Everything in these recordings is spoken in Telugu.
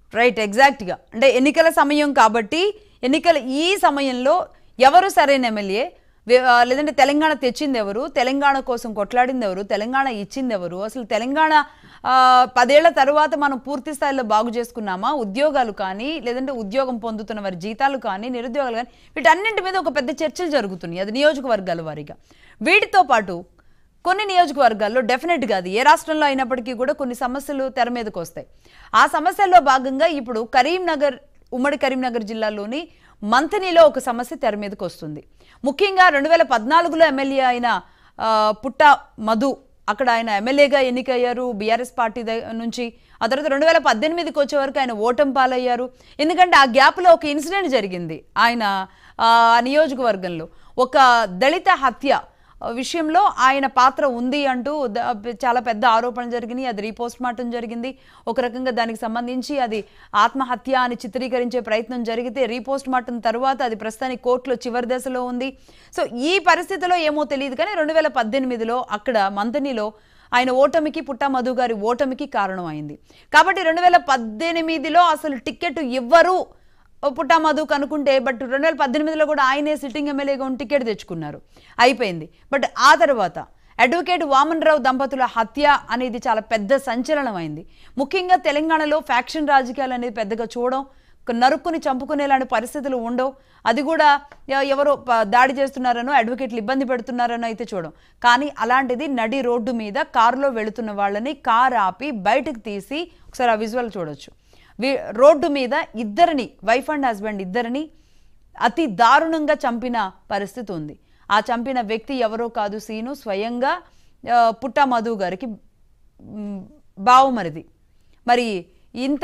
రైట్ ఎగ్జాక్ట్గా అంటే ఎన్నికల సమయం కాబట్టి ఎన్నికల ఈ సమయంలో ఎవరు సరైన ఎమ్మెల్యే వే- ఆ, లేదంటే తెలంగాణ తెచ్చింది ఎవరు తెలంగాణ కోసం కొట్లాడింది ఎవరు తెలంగాణ ఇచ్చింది ఎవరు అసలు తెలంగాణ ఆ, పదేళ్ల తర్వాత మనం పూర్తి స్థాయిలో బాగు చేసుకున్నామా ఉద్యోగాలు కానీ లేదంటే ఉద్యోగం పొందుతున్న వారి జీతాలు కానీ నిరుద్యోగాలు కానీ వీటన్నింటి మీద ఒక పెద్ద చర్చలు జరుగుతున్నాయి అది నియోజకవర్గాల వారీగా వీటితో పాటు కొన్ని నియోజకవర్గాల్లో డెఫినెట్గా అది ఏ రాష్ట్రంలో అయినప్పటికీ కూడా కొన్ని సమస్యలు తెర మీదకు వస్తాయి ఆ సమస్యల్లో భాగంగా ఇప్పుడు కరీంనగర్ ఉమ్మడి కరీంనగర్ జిల్లాలోని మంథనిలో ఒక సమస్య తెర మీదకు వస్తుంది ముఖ్యంగా రెండు వేల పద్నాలుగులో ఎమ్మెల్యే అయిన ఆ, పుట్ట మధు అక్కడ ఆయన ఎమ్మెల్యేగా ఎన్నికయ్యారు బీఆర్ఎస్ పార్టీ ద- నుంచి ఆ తర్వాత రెండు వేల పద్దెనిమిదికి వచ్చే వరకు ఆయన ఓటమి పాలయ్యారు ఎందుకంటే ఆ గ్యాప్లో ఒక ఇన్సిడెంట్ జరిగింది ఆయన ఆ నియోజకవర్గంలో ఒక దళిత హత్య విషయంలో ఆయన పాత్ర ఉంది అంటూ ద- చాలా పెద్ద ఆరోపణలు జరిగినాయి అది రీపోస్ట్ మార్టం జరిగింది ఒక రకంగా దానికి సంబంధించి అది ఆత్మహత్య అని చిత్రీకరించే ప్రయత్నం జరిగితే రీపోస్ట్ మార్టం తర్వాత అది ప్రస్తుతానికి కోర్టులో చివరి దశలో ఉంది సో ఈ పరిస్థితిలో ఏమో తెలియదు కానీ రెండు వేల పద్దెనిమిదిలో అక్కడ మంతనిలో ఆయన ఓటమికి పుట్ట మధు గారి ఓటమికి కారణమైంది కాబట్టి రెండు వేల పద్దెనిమిదిలో అసలు టికెట్ ఇవ్వరు పుట్టా మధుకు అనుకుంటే బట్ రెండు వేల పద్దెనిమిదిలో కూడా ఆయనే సిట్టింగ్ ఎమ్మెల్యేగా ఉండి టికెట్ తెచ్చుకున్నారు అయిపోయింది బట్ ఆ తర్వాత అడ్వకేట్ వామన్ రావు దంపతుల హత్య అనేది చాలా పెద్ద సంచలనం అయింది ముఖ్యంగా తెలంగాణలో ఫ్యాక్షన్ రాజకీయాలు అనేది పెద్దగా చూడడం ఒక నరుక్కుని చంపుకునేలాంటి పరిస్థితులు ఉండవు అది కూడా ఎ- ఎవరో ప- దాడి చేస్తున్నారనో అడ్వకేట్లు ఇబ్బంది పెడుతున్నారనో అయితే చూడం కానీ అలాంటిది నడి రోడ్డు మీద కారులో వెళుతున్న వాళ్ళని కార్ ఆపి బయటకు తీసి ఒకసారి ఆ విజువల్ చూడొచ్చు వీ- రోడ్డు మీద ఇద్దరిని వైఫ్ అండ్ హస్బెండ్ ఇద్దరిని అతి దారుణంగా చంపిన పరిస్థితి ఉంది ఆ చంపిన వ్యక్తి ఎవరో కాదు సీను స్వయంగా ఆ, పుట్ట మధు గారికి మ్, బావమరిది మరి ఇంత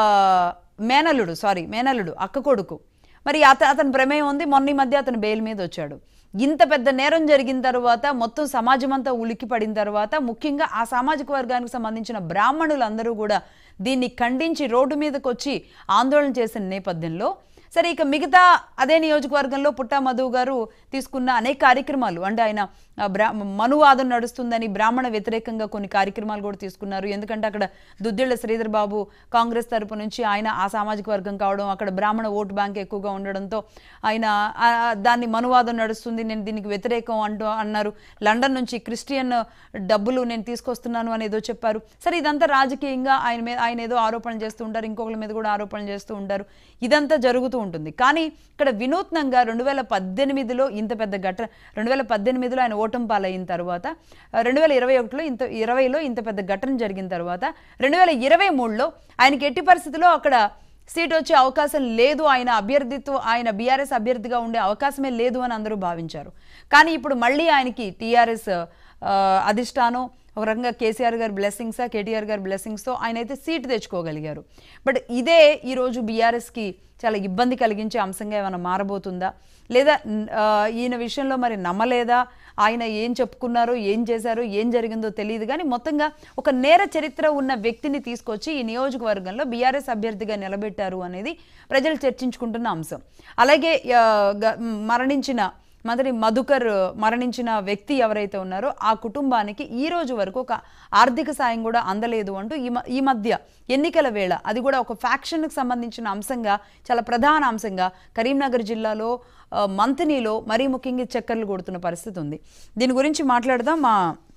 మేనల్లుడు సారీ మేనల్లుడు అక్క కొడుకు మరి అత అతని ప్రమేయం ఉంది మొన్న ఈ మధ్య అతను బెయిల్ మీద వచ్చాడు ఇంత పెద్ద నేరం జరిగిన తర్వాత మొత్తం సమాజం అంతా ఉలిక్కి పడిన తర్వాత ముఖ్యంగా ఆ సామాజిక వర్గానికి సంబంధించిన బ్రాహ్మణులందరూ కూడా దీన్ని ఖండించి రోడ్డు మీదకి వచ్చి ఆందోళన చేసిన నేపథ్యంలో సరే ఇక మిగతా అదే నియోజకవర్గంలో పుట్టా మధు గారు తీసుకున్న అనేక కార్యక్రమాలు అంటే ఆయన ఆ, బ్రా మనువాదం నడుస్తుందని బ్రాహ్మణ వ్యతిరేకంగా కొన్ని కార్యక్రమాలు కూడా తీసుకున్నారు ఎందుకంటే అక్కడ దుద్దిళ్ల శ్రీధర్ బాబు కాంగ్రెస్ తరపు నుంచి ఆయన ఆ సామాజిక వర్గం కావడం అక్కడ బ్రాహ్మణ ఓటు బ్యాంక్ ఎక్కువగా ఉండడంతో ఆయన ఆ, దాన్ని మనువాదం నడుస్తుంది నేను దీనికి వ్యతిరేకం అంటూ అన్నారు లండన్ నుంచి క్రిస్టియన్ డబ్బులు నేను తీసుకొస్తున్నాను అని ఏదో చెప్పారు సరే ఇదంతా రాజకీయంగా ఆయన మీద ఆయన ఏదో ఆరోపణలు చేస్తూ ఉంటారు ఇంకొకరి మీద కూడా ఆరోపణలు చేస్తూ ఉంటారు ఇదంతా జరుగుతూ ఉంటుంది కానీ ఇక్కడ వినూత్నంగా రెండు వేల పద్దెనిమిదిలో ఇంత పెద్ద ఘటన రెండు వేల పద్దెనిమిదిలో ఆయన ఓటమి పాలైన తర్వాత రెండు వేల ఇరవై ఒకటిలో ఇంత ఇరవైలో ఇంత పెద్ద ఘటన జరిగిన తర్వాత రెండు వేల ఇరవై మూడులో ఆయనకి ఎట్టి పరిస్థితిలో అక్కడ సీట్ వచ్చే అవకాశం లేదు ఆయన అభ్యర్థిత్వ ఆయన బీఆర్ఎస్ అభ్యర్థిగా ఉండే అవకాశమే లేదు అని అందరూ భావించారు కానీ ఇప్పుడు మళ్ళీ ఆయనకి టీఆర్ఎస్ అధిష్టానం ఒక రకంగా కేసీఆర్ గారి బ్లెస్సింగ్సా కేటీఆర్ గారి బ్లెస్సింగ్స్తో ఆయన అయితే సీటు తెచ్చుకోగలిగారు బట్ ఇదే ఈరోజు బీఆర్ఎస్కి చాలా ఇబ్బంది కలిగించే అంశంగా ఏమైనా మారబోతుందా లేదా న్- ఆ, ఈయన విషయంలో మరి నమ్మలేదా ఆయన ఏం చెప్పుకున్నారో ఏం చేశారో ఏం జరిగిందో తెలియదు కానీ మొత్తంగా ఒక నేర చరిత్ర ఉన్న వ్యక్తిని తీసుకొచ్చి ఈ నియోజకవర్గంలో బీఆర్ఎస్ అభ్యర్థిగా నిలబెట్టారు అనేది ప్రజలు చర్చించుకుంటున్న అంశం అలాగే ఆ, గ- మరణించిన మొదటి మధుకర్ మరణించిన వ్యక్తి ఎవరైతే ఉన్నారో ఆ కుటుంబానికి ఈ రోజు వరకు ఒక ఆర్థిక సాయం కూడా అందలేదు అంటూ ఈ మ- ఈ మధ్య ఎన్నికల వేళ అది కూడా ఒక ఫ్యాక్షన్కి సంబంధించిన అంశంగా చాలా ప్రధాన అంశంగా కరీంనగర్ జిల్లాలో ఆ, మంథనీలో మరీ ముఖ్యంగా చక్కర్లు కొడుతున్న పరిస్థితి ఉంది దీని గురించి మాట్లాడదాం మా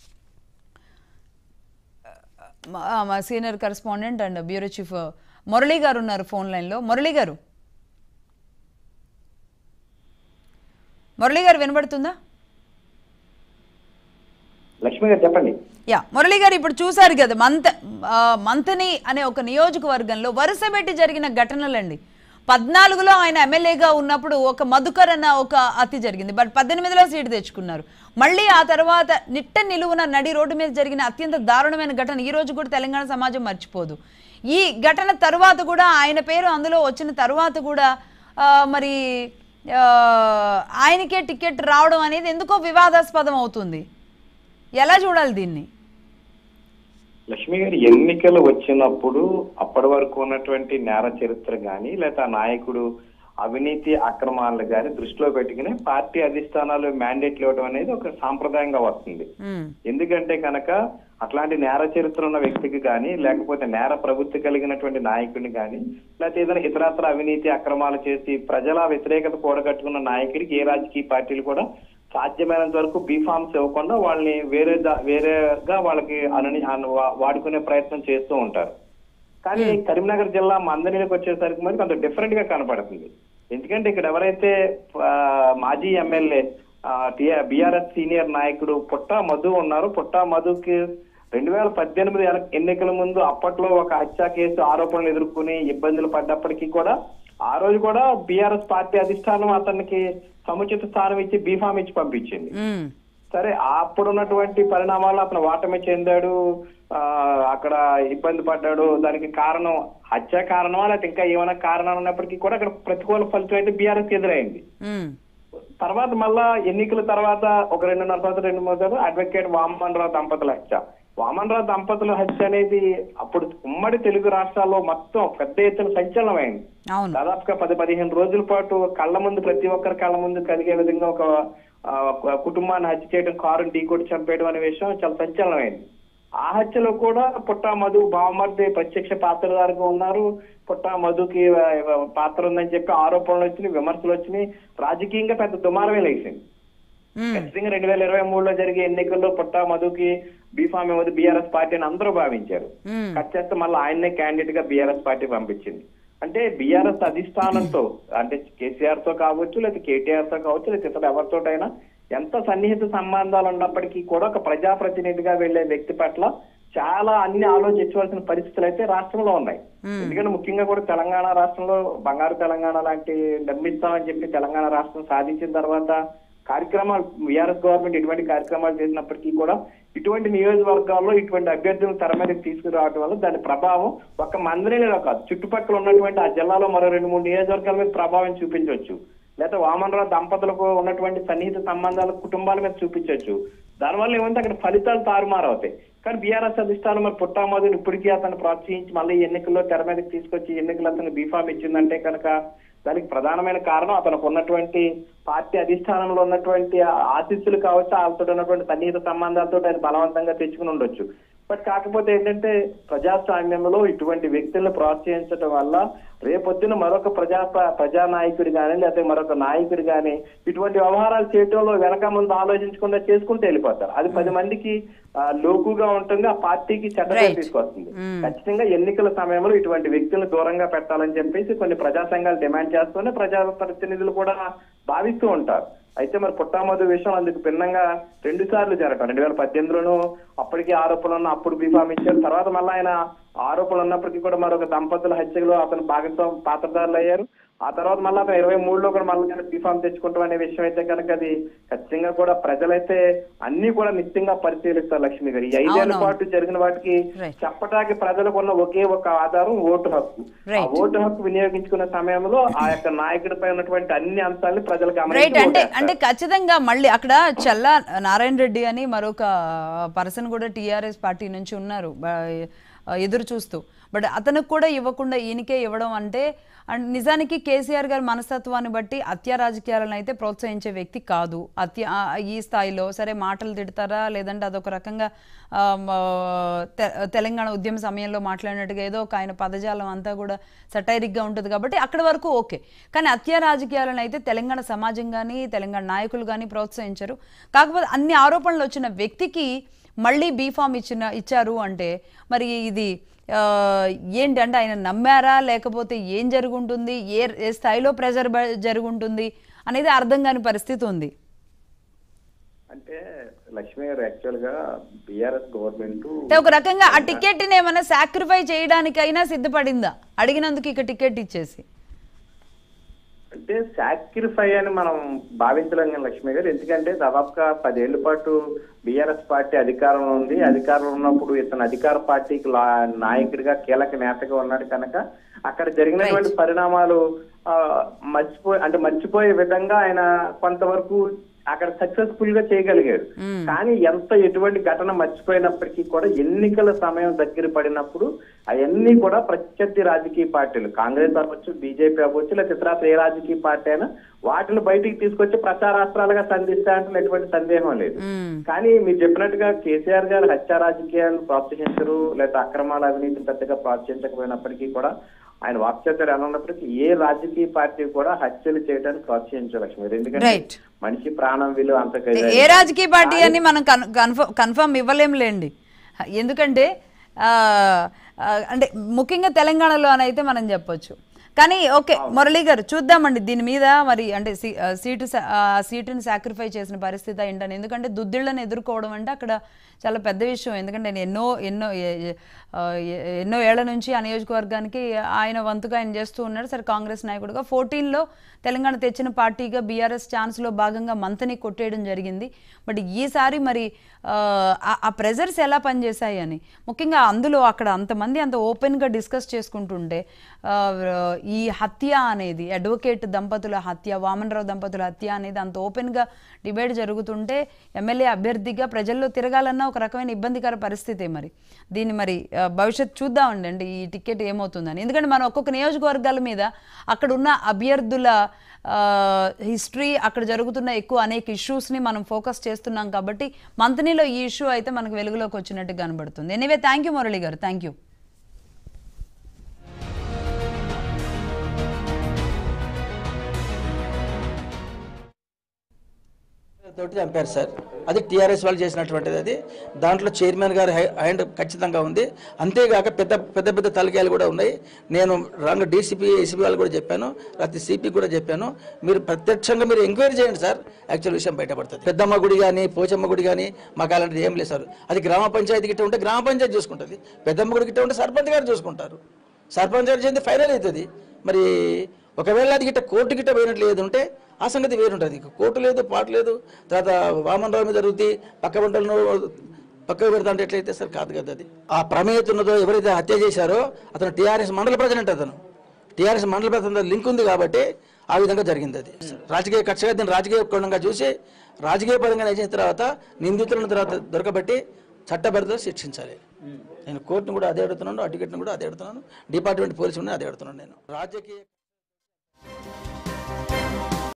మా- మా senior correspondent and bureau chief Murali గారు ఉన్నారు ఫోన్ లైన్లో మురళీ గారు మురళీ గారు వినబడుతుందా లక్ష్మి గారు చెప్పండి యా మురళి గారు ఇప్పుడు చూశారు కదా మంత ఆ, మంతని అనే ఒక నియోజకవర్గంలో వరుస పెట్టి జరిగిన ఘటనలండి పద్నాలుగులో ఆయన ఎమ్మెల్యేగా ఉన్నప్పుడు ఒక మధుకర్ అన్న ఒక హత్య జరిగింది బట్ పద్దెనిమిదిలో సీటు తెచ్చుకున్నారు మళ్ళీ ఆ తర్వాత నిట్ట నిలువున నడి రోడ్డు మీద జరిగిన అత్యంత దారుణమైన ఘటన ఈ రోజు కూడా తెలంగాణ సమాజం మర్చిపోదు ఈ ఘటన తర్వాత కూడా ఆయన పేరు అందులో వచ్చిన తర్వాత కూడా ఆ, మరి ఆ, ఆయనకే టికెట్ రావడం అనేది ఎందుకో వివాదాస్పదం అవుతుంది ఎలా చూడాలి దీన్ని లక్ష్మి గారు ఎన్నికలు వచ్చినప్పుడు అప్పటి వరకు ఉన్నటువంటి నేర చరిత్ర గాని లేదా ఆ నాయకుడు అవినీతి అక్రమాలను కానీ దృష్టిలో పెట్టుకుని పార్టీ అధిష్టానాలు మ్యాండేట్లు ఇవ్వడం అనేది ఒక సాంప్రదాయంగా వస్తుంది ఉమ్, ఎందుకంటే కనుక అట్లాంటి నేర చరిత్ర ఉన్న వ్యక్తికి కానీ లేకపోతే నేర ప్రవృత్తి కలిగినటువంటి నాయకుడిని కానీ లేకపోతే ఏదైనా ఇతరత్ర అవినీతి అక్రమాలు చేసి ప్రజల వ్యతిరేకత కూడగట్టుకున్న నాయకుడికి ఏ రాజకీయ పార్టీలు కూడా సాధ్యమైనంత వరకు బీఫామ్స్ ఇవ్వకుండా వాళ్ళని వేరే దా- వేరేగా వాళ్ళకి అనని అన- వా- వాడుకునే ప్రయత్నం చేస్తూ ఉంటారు కానీ కరీంనగర్ జిల్లా మందనీలకు వచ్చేసరికి మరి కొంత డిఫరెంట్ గా కనపడుతుంది ఎందుకంటే ఇక్కడ ఎవరైతే ఆ, మాజీ ఎమ్మెల్యే బిఆర్ఎస్ సీనియర్ నాయకుడు పుట్టా మధు ఉన్నారు పుట్టా మధుకి రెండు వేల పద్దెనిమిది ఎన- ఎన్నికల ముందు అప్పట్లో ఒక హత్య కేసు ఆరోపణలు ఎదుర్కొని ఇబ్బందులు పడ్డప్పటికీ కూడా ఆ రోజు కూడా బీఆర్ఎస్ పార్టీ అధిష్టానం అతనికి సముచిత స్థానం ఇచ్చి బీఫామ్ ఇచ్చి పంపించింది ఉమ్, సరే అప్పుడు ఉన్నటువంటి పరిణామాలు అతను వాటమి చెందాడు ఆ అక్కడ ఇబ్బంది పడ్డాడు దానికి కారణం హత్య కారణమా లేకపోతే ఇంకా ఏమైనా కారణాలు ఉన్నప్పటికీ కూడా అక్కడ ప్రతికూల ఫలితం అయితే బీఆర్ఎస్ ఎదురైంది ఉమ్, తర్వాత మళ్ళా ఎన్నికల తర్వాత ఒక రెండున్నర సంవత్సరం రెండు మూడు సంవత్సరాలు అడ్వకేట్ వామన్ రావు దంపతుల హత్య వామన్ రావు దంపతుల హత్య అనేది అప్పుడు ఉమ్మడి తెలుగు రాష్ట్రాల్లో మొత్తం పెద్ద ఎత్తున సంచలనమైంది అవును దాదాపుగా పది పదిహేను రోజుల పాటు కళ్ళ ముందు ప్రతి ఒక్కరి కళ్ళ ముందు కలిగే విధంగా ఒక ఆ, ఒక కుటుంబాన్ని హత్య చేయడం కారుని ఢీకొట్టి చంపేయడం అనే విషయం చాలా సంచలనమైంది ఆ హత్యలో కూడా పుట్టా మధు బావమర్ది ప్రత్యక్ష పాత్రధారిగా ఉన్నారు పుట్టా మధుకి ఆ, పాత్ర ఉందని చెప్పి ఆరోపణలు వచ్చినాయి విమర్శలు వచ్చినాయి రాజకీయంగా పెద్ద దుమారమే లేచింది ఉమ్, ఖచ్చితంగా రెండు వేల ఇరవై మూడులో జరిగే ఎన్నికల్లో పుట్టా మధుకి బీఫామ్ ఇవ్వదు బీఆర్ఎస్ పార్టీ అని అందరూ భావించారు ఉమ్, కట్ చేస్తే మళ్ళీ ఆయన్నే క్యాండిడేట్ గా బీఆర్ఎస్ పార్టీ పంపించింది అంటే బీఆర్ఎస్ అధిష్టానంతో అంటే కేసీఆర్ తో కావచ్చు లేదా కేటీఆర్ తో కావచ్చు లేదా ఇతర ఎవరితోటైనా ఎంత సన్నిహిత సంబంధాలు ఉన్నప్పటికీ కూడా ఒక ప్రజాప్రతినిధిగా వెళ్లే వ్యక్తి పట్ల చాలా అన్ని ఆలోచించవలసిన పరిస్థితులు అయితే రాష్ట్రంలో ఉన్నాయి ఉమ్, ఎందుకంటే ముఖ్యంగా కూడా తెలంగాణ రాష్ట్రంలో బంగారు తెలంగాణ లాంటి నిర్మిస్తామని చెప్పి తెలంగాణ రాష్ట్రం సాధించిన తర్వాత కార్యక్రమాలు బీఆర్ఎస్ గవర్నమెంట్ ఇటువంటి కార్యక్రమాలు చేసినప్పటికీ కూడా ఇటువంటి నియోజకవర్గాల్లో ఇటువంటి అభ్యర్థులను తెర మీదకి తీసుకురావడం వల్ల దాని ప్రభావం ఒక మందిరంలో కాదు చుట్టుపక్కల ఉన్నటువంటి ఆ జిల్లాలో మరో రెండు మూడు నియోజకవర్గాల మీద ప్రభావం చూపించవచ్చు లేదా వామనరావు దంపతులకు ఉన్నటువంటి సన్నిహిత సంబంధాలు కుటుంబాల మీద చూపించవచ్చు దానివల్ల ఏమంటే అక్కడ ఫలితాలు తారుమారు అవుతాయి కానీ బీఆర్ఎస్ అధిష్టానం మరి పుట్టామోదీని ఇప్పటికీ అతను ప్రోత్సహించి మళ్ళీ ఎన్నికల్లో తెర మీదకి తీసుకొచ్చి ఎన్నికలు అతను బీఫామ్ ఇచ్చిందంటే కనుక దానికి ప్రధానమైన కారణం అతనికి ఉన్నటువంటి పార్టీ అధిష్టానంలో ఉన్నటువంటి ఆ ఆశీస్సులు కావచ్చు వాళ్ళతో ఉన్నటువంటి సన్నిహిత సంబంధాలతో ఆయన బలవంతంగా తెచ్చుకుని ఉండొచ్చు బట్ కాకపోతే ఏంటంటే ప్రజాస్వామ్యంలో ఇటువంటి వ్యక్తులను ప్రోత్సహించడం వల్ల రేపొద్దున మరొక ప్రజా ప్రజా నాయకుడు కానీ లేకపోతే మరొక నాయకుడు కానీ ఇటువంటి వ్యవహారాలు చేయటంలో వెనక ముందు ఆలోచించకుండా చేసుకుంటూ వెళ్ళిపోతారు అది పది మందికి ఆ, లోకుగా ఉంటుంది ఆ పార్టీకి చెడ్డ పేరు Right. తీసుకొస్తుంది Hmm. ఖచ్చితంగా ఎన్నికల సమయంలో ఇటువంటి వ్యక్తులను దూరంగా పెట్టాలని చెప్పేసి కొన్ని ప్రజా సంఘాలు డిమాండ్ చేస్తూనే ప్రజా ప్రతినిధులు కూడా భావిస్తూ ఉంటారు అయితే మరి పుట్టామధు విషయం అందుకు భిన్నంగా రెండు సార్లు జరగటం రెండు వేల పద్దెనిమిదిలోనూ అప్పటికి ఆరోపణలు ఉన్న అప్పుడు బీఫామ్ ఇచ్చారు తర్వాత మళ్ళీ ఆయన ఆరోపణలు ఉన్నప్పటికీ కూడా మరొక దంపతుల హత్యలో అతను భాగస్వామి పాత్రదారులు అయ్యారు ఆ తర్వాత మళ్ళీ అతను ఇరవై మూడులో కూడా మళ్ళీ నేను బీఫామ్ తెచ్చుకుంటాం అనే విషయం అయితే కనుక అది ఖచ్చితంగా కూడా ప్రజలైతే అన్ని కూడా నిత్యంగా పరిశీలిస్తారు లక్ష్మి గారు ఈ ఐదేళ్ల అవునవును. పాటు జరిగిన వాటికి Right. చెప్పడానికి ప్రజలకు ఉన్న ఒకే ఒక ఆధారం ఓటు హక్కు ఆ Right. ఓటు హక్కు వినియోగించుకున్న సమయంలో ఆ యొక్క నాయకుడిపై ఉన్నటువంటి అన్ని అంశాలను ప్రజలు రైట్ గమనించి అంటే ఓటేస్తారు. అంటే ఖచ్చితంగా మళ్ళీ అక్కడ చల్లా నారాయణ రెడ్డి అని మరొక పర్సన్ కూడా టీఆర్ఎస్ పార్టీ నుంచి ఉన్నారు బ- ఎదురు చూస్తూ బట్ అతనికి కూడా ఇవ్వకుండా ఈయనకే ఇవ్వడం అంటే అండ్ నిజానికి కేసీఆర్ గారి మనస్తత్వాన్ని బట్టి హత్య రాజకీయాలను అయితే ప్రోత్సహించే వ్యక్తి కాదు హత్య ఆ, ఈ స్థాయిలో సరే మాటలు తిడతారా లేదంటే అదొక రకంగా ఆ, మ, తె- తెలంగాణ ఉద్యమ సమయంలో మాట్లాడినట్టుగా ఏదో ఒక ఆయన పదజాలం అంతా కూడా సటైరిక్గా ఉంటుంది కాబట్టి అక్కడి వరకు ఓకే కానీ హత్య రాజకీయాలను అయితే తెలంగాణ సమాజం కానీ తెలంగాణ నాయకులు కానీ ప్రోత్సహించరు కాకపోతే అన్ని ఆరోపణలు వచ్చిన వ్యక్తికి మళ్ళీ బీఫామ్ ఇచ్చిన ఇచ్చారు అంటే మరి ఇది ఆ, ఏంటి అంటే ఆయన నమ్మారా లేకపోతే ఏం జరుగుంటుంది ఏ ఏ స్థాయిలో ప్రెజర్ జరుగుంటుంది అనేది అర్థం కాని పరిస్థితి ఉంది అంటే లక్ష్మి గారు యాక్చువల్ గా బిఆర్ఎస్ గవర్నమెంట్ అంటే ఒక రకంగా ఆ టికెట్ని ఏమైనా సాక్రిఫై చేయడానికైనా సిద్ధపడిందా అడిగినందుకు ఇక టికెట్ ఇచ్చేసి అంటే సాక్రిఫై అని మనం భావించలేం కానీ లక్ష్మి గారు ఎందుకంటే దాదాపుగా పదేళ్ల పాటు బీఆర్ఎస్ పార్టీ అధికారంలో ఉంది అధికారంలో ఉన్నప్పుడు ఇతను అధికార పార్టీకి లా- నాయకుడిగా కీలక నేతగా ఉన్నాడు కనుక అక్కడ జరిగినటువంటి పరిణామాలు ఆ, మర్చిపోయి అంటే మర్చిపోయే విధంగా ఆయన కొంతవరకు అక్కడ సక్సెస్ఫుల్ గా చేయగలిగారు కానీ ఎంత ఎటువంటి ఘటన మర్చిపోయినప్పటికీ కూడా ఎన్నికల సమయం దగ్గర పడినప్పుడు అవన్నీ కూడా ప్రత్యర్థి రాజకీయ పార్టీలు కాంగ్రెస్ అవ్వచ్చు బీజేపీ అవ్వచ్చు లేదా ఇతర ఏ రాజకీయ పార్టీ అయినా వాటిని బయటికి తీసుకొచ్చి ప్రచారాస్త్రాలుగా సంధిస్తాయంటే ఎటువంటి సందేహం లేదు మ్మ్. కానీ మీరు చెప్పినట్టుగా కేసీఆర్ గారు హత్య రాజకీయాలు ప్రోత్సహించరు లేదా అక్రమాల అవినీతిని పెద్దగా ప్రోత్సహించకపోయినప్పటికీ కూడా ఆయన వాక్చర్యలు ఎలా ఉన్నప్పటికీ ఏ రాజకీయ పార్టీ కూడా హత్యలు చేయడానికి ప్రోత్సహించరు లక్ష్మి ఎందుకంటే Right. మనిషి ప్రాణం విలువ అంత ఏ రాజకీయ పార్టీ అని మనం కన్ఫర్మ్ కన్ఫర్మ్ ఇవ్వలేంలేండి ఎందుకంటే ఆ, ఆ, అంటే ముఖ్యంగా తెలంగాణలో అని అయితే మనం చెప్పొచ్చు కానీ ఓకే మురళీ గారు చూద్దామండి దీని మీద మరి అంటే సీ- ఆ, సీటు సా- ఆ సీటుని సాక్రిఫై చేసిన పరిస్థితి ఏంటని ఎందుకంటే దుద్దిళ్లను ఎదుర్కోవడం అంటే అక్కడ చాలా పెద్ద విషయం ఎందుకంటే నేను ఎన్నో ఎన్నో ఏ- ఏ- ఆ, ఏ- ఎన్నో ఏళ్ల నుంచి ఆ నియోజకవర్గానికి ఆయన వంతుగా ఆయన చేస్తూ ఉన్నాడు సరే కాంగ్రెస్ నాయకుడుగా ఫోర్టీన్లో తెలంగాణ తెచ్చిన పార్టీగా బీఆర్ఎస్ ఛాన్స్లో భాగంగా మంతని కొట్టేయడం జరిగింది బట్ ఈసారి మరి ఆ, ఆ- ఆ ప్రెజర్స్ ఎలా పనిచేశాయి అని ముఖ్యంగా అందులో అక్కడ అంతమంది అంత ఓపెన్గా డిస్కస్ చేసుకుంటుంటే ఆ, ఈ హత్య అనేది అడ్వకేట్ దంపతుల హత్య వామనరావు దంపతుల హత్య అనేది అంత ఓపెన్గా డిబేట్ జరుగుతుంటే ఎమ్మెల్యే అభ్యర్థిగా ప్రజల్లో తిరగాలన్న ఒక రకమైన ఇబ్బందికర పరిస్థితే మరి దీన్ని మరి ఆ, భవిష్యత్ చూద్దామండి అండి ఈ టికెట్ ఏమవుతుందని ఎందుకంటే మనం ఒక్కొక్క నియోజకవర్గాల మీద అక్కడ ఉన్న అభ్యర్థుల హిస్టరీ అక్కడ జరుగుతున్న ఎక్కువ అనేక ఇష్యూస్ని మనం ఫోకస్ చేస్తున్నాం కాబట్టి మంత్నీలో ఈ ఇష్యూ అయితే మనకు వెలుగులోకి వచ్చినట్టు కనబడుతుంది ఎనీవే థ్యాంక్ యూ మురళి గారు థ్యాంక్ యూ తోటి చంపారు సార్ అది టీఆర్ఎస్ వాళ్ళు చేసినటువంటిది అది దాంట్లో చైర్మన్ గారి హై- హ్యాండ్ ఖచ్చితంగా ఉంది అంతేగాక పెద్ద పెద్ద పెద్ద తలకాయలు కూడా ఉన్నాయి నేను రాంగ్ డీసీపీ ఏసీపీ వాళ్ళు కూడా చెప్పాను రాత్రి సిపి కూడా చెప్పాను మీరు ప్రత్యక్షంగా మీరు ఎంక్వైరీ చేయండి సార్ యాక్చువల్ విషయం బయటపడుతుంది పెద్దమ్మ గుడి కానీ పోచమ్మ గుడి కానీ మాకు అలాంటిది ఏం లేదు సార్ అది గ్రామ పంచాయతీ గిట్ట ఉంటే గ్రామ పంచాయతీ చూసుకుంటుంది పెద్దమ్మ గుడి గిట్ట ఉంటే సర్పంచ్ గారు చూసుకుంటారు సర్పంచ్ గారు చేస్తే ఫైనల్ అవుతుంది మరి ఒకవేళ అది గిట్ట కోర్టు గిట్ట పోయినట్లు ఏది ఉంటే ఆ సంగతి వేరుంటుంది ఇక కోర్టు లేదు పాటు లేదు తర్వాత వామన్ రావు మీద జరుగుతుంది పక్క పంటలను పక్కకు పెడతా అంటే ఎట్లయితే సార్ కాదు కదా అది ఆ ప్రమేయత ఉన్నదో ఎవరైతే హత్య చేశారో అతను టీఆర్ఎస్ మండల ప్రెసిడెంట్ అతను టీఆర్ఎస్ మండల ప్రెసిడెంట్ లింక్ ఉంది కాబట్టి ఆ విధంగా జరిగింది అది రాజకీయ కక్షగా దీన్ని రాజకీయ కోణంగా చూసి రాజకీయ పరంగా చేసిన తర్వాత నిందితులను తర్వాత దొరకబట్టి చట్టబద్ధత శిక్షించాలి నేను కోర్టును కూడా అదే అడుగుతున్నాను అడ్వకేట్ను కూడా అదే అడుగుతున్నాను డిపార్ట్మెంట్ పోలీసు అదే అడుగుతున్నాను నేను రాజకీయ